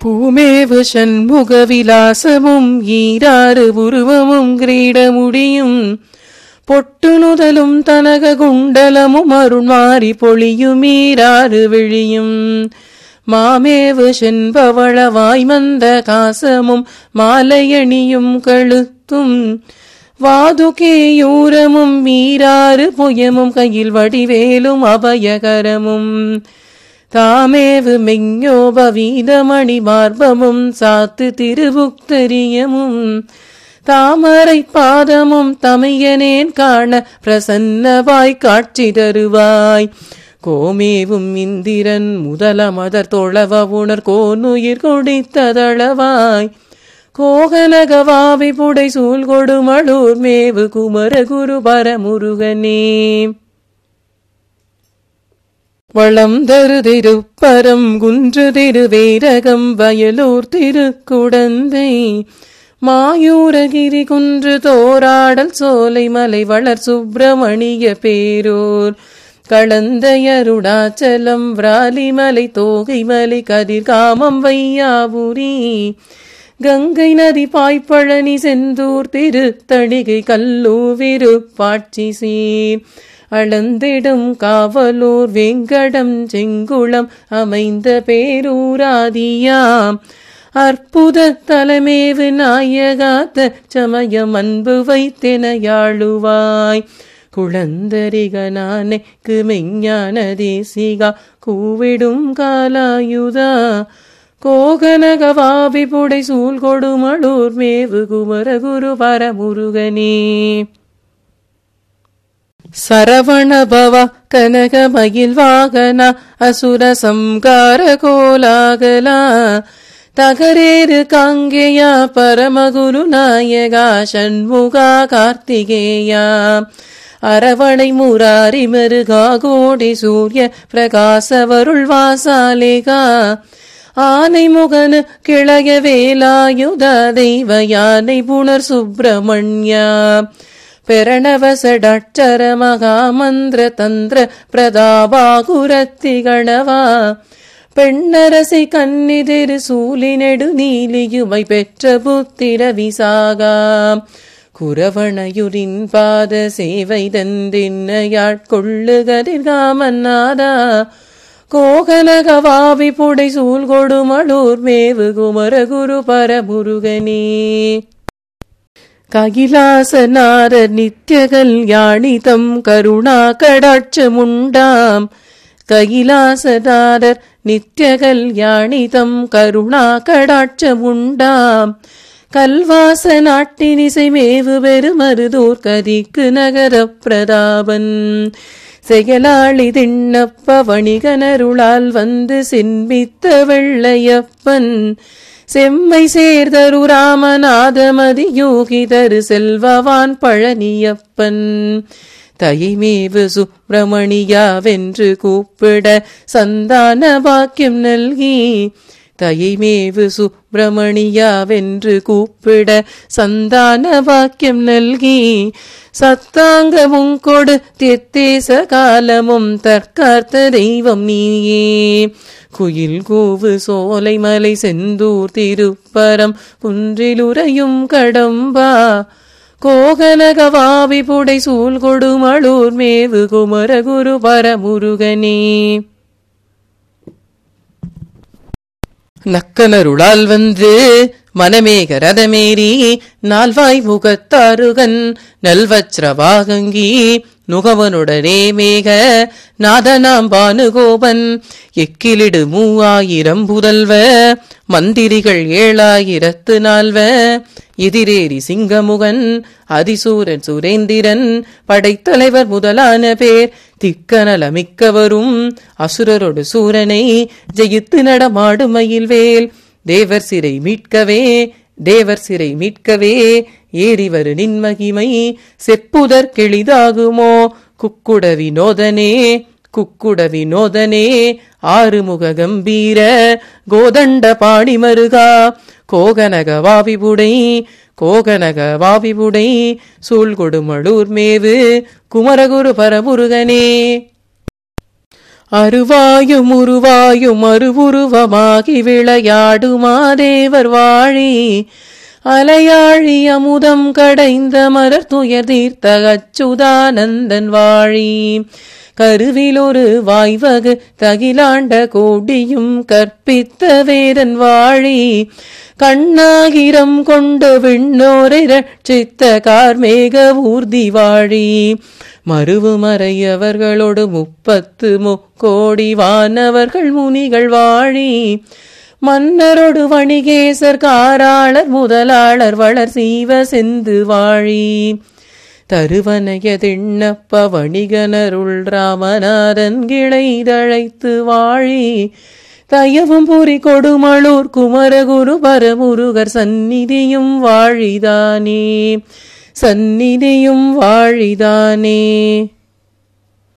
பூமேவு சண்முக விலாசமும் ஈராறு உருவமும் கிரீடமுடியும் பொட்டு நுதலும் தனக குண்டலமும் அருண்மாறி பொழியும் ஈராறு விழியும் மாமேவு செண்பவள வாய்மந்த காசமும் மாலையணியும் கழுத்தும் வாதுகேயூரமும் மீராறு புயமும் கையில் வடிவேலும் அபயகரமும் தாமேவு மெஞ்ஞோபவீதமணி மார்பமும் சாத்து திருவுக்தரியமும் தாமரை பாதமும் தமையனேன் காண பிரசன்னவாய் காட்சி தருவாய் கோமேவும் இந்திரன் முதலமதர் தொழவ உணர் கோனுயிர் கொடித்ததளவாய் கோகலகவாவி புடை சூழ் கொடுமளூர் மேவு குமர குரு பரமுருகனே வளம் தரு திருப்பரம் குன்று திருவேரகம் வயலூர் திருக்குடந்தை மாயூரகிரி குன்று தோராடல் சோலை மலை வளர் சுப்பிரமணிய பேரூர் களந்தையருடாச்சலம் விராலிமலை தோகைமலை கதிர்காமம் வையாபுரி கங்கை நதி பாய்ப்பழனி செந்தூர் திருத்தணிகை கல்லூவிரு பாட்சி சீர் அளந்திடும் காவலூர் வெங்கடம் செங்குளம் அமைந்த பேரூராதியாம் அற்புத தலைமேவு நாயகாத்த சமயம் அன்பு வைத்தெனையாளுவாய் குழந்தரிகனானைக்கு மெஞ்ஞான தேசிகா கூவிடும் காலாயுதா கோகனகவாபி புடை சூழ் கொடுமளூர் மேவு குமர குரு பரமுருகனே சரவணபவ கனகமயில் வாகன அசுர சம்கார கோலாகலா தகரேரு காங்கேயா பரமகுரு நாயகா ஷண்முகா கார்த்திகேயா அரவணை முராரி மருகா கோடி சூரிய பிரகாசவருள் வாசாலேகா ஆனை முகனு கிளைய வேலாயுத தெய்வ யானை புனர் சுப்பிரமணியா பெரணவசடட்சர மகாமந்திர தந்திர பிரதாபாகுரத்தி கணவா பெண்ணரசி கன்னிதிரு சூலினெடு நீலியுமை பெற்ற புத்திர விசாகா குரவணையுரின் பாத சேவை தந்தின்னையாட்கொள்ளுகதிர்காமன்னாதா கோகலகவாவி புடை சூழ் கொடுமளூர் மேவு குமர குரு பரமுருகனே ககிலாசநார நித்ய கல்யாணிதம் கருணா கடாட்சமுண்டாம் ககிலாசநாதர் நித்ய கல்யாணிதம் கருணா கடாட்சமுண்டாம் கல்வாச நாட்டினிசை மேவு பெருமருதூர் கதிக்கு நகர பிரதாபன் செயலாளி திண்ணப்ப வணிகனருளால் வந்து சின்பித்த வெள்ளையப்பன் செம்மை சேர்தரு ராமநாதமதி யோகிதரு செல்வவான் பழனியப்பன் தயிமேவு சுப்பிரமணியாவென்று கூப்பிட சந்தான பாக்கியம் நல்கி தயிமேவு சுப்பிரமணியாவென்று கூப்பிட சந்தான பாக்கியம் நல்கி சத்தாங்கமும் கொடு தெத்தேச காலமும் தற்கார்த்த தெய்வம் நீயே குயில் கூவு சோலை மலை செந்தூர் திருப்பரம் குன்றிலுறையும் கடம்பா கோகனகவாவி புடை சூழ் கொடுமளூர் மேவு குமர குரு பரமுருகனே நக்கனருளால் வந்து மனமேக ரதமேறி நால்வாய் முகத்தாருகன் நல்வச்ரவாகங்கி நுகவனுடனே மேக நாதனாம் பானுகோபன் எக்கிலிடு மூவாயிரம் புதல்வ மந்திரிகள் ஏழாயிரத்து நால்வ எதிரேறி சிங்கமுகன் அதிசூரன் சுரேந்திரன் படைத்தலைவர் முதலான பேர் திக்கநலமிக்கவரும் அசுரரொடு சூரனை ஜெயித்து நடமாடும் மயில்வேல் தேவர் சிறை மீட்கவே தேவர் சிறை மீட்கவே ஏறிவரு நின்மகிமை செப்புதற் கெளிதாகுமோ குக்குட வினோதனே குக்குட வினோதனே ஆறுமுக கம்பீர கோதண்ட பாணி மருகா கோகனக வாவிபுடை கோகனக வாவிபுடை சூழ்கொடுமளூர் மேவு குமரகுரு பரமுருகனே அருவாயும் உருவாயும் அருவுருவமாகி விளையாடுமாதேவர் வாழி அலையாழி அமுதம் கடைந்த மலர் துயர் தீர்த்த அச்சுதானந்தன் வாழி கருவில் ஒரு வாய்வகு தகிலாண்ட கோடியும் கற்பித்த வேதன் வாழி கண்ணாகிரம் கொண்டு விண்ணோரை ரட்சித்த கார்மேக ஊர்தி வாழி மருவு மறையவர்களோடு முப்பத்து முக்கோடி வானவர்கள் முனிகள் வாழி மன்னரொடு வணிகேசர் காராளர் முதலாளர் வளர் சீவ செந்து வாழி தருவனைய திண்ணப்ப வணிகனருள் ராமநாதன் கிளைதழைத்து வாழி தயவும் புரி கொடுமளூர் குமரகுரு பரமுருகர் சந்நிதியும் வாழிதானே சந்நிதியும் வாழிதானே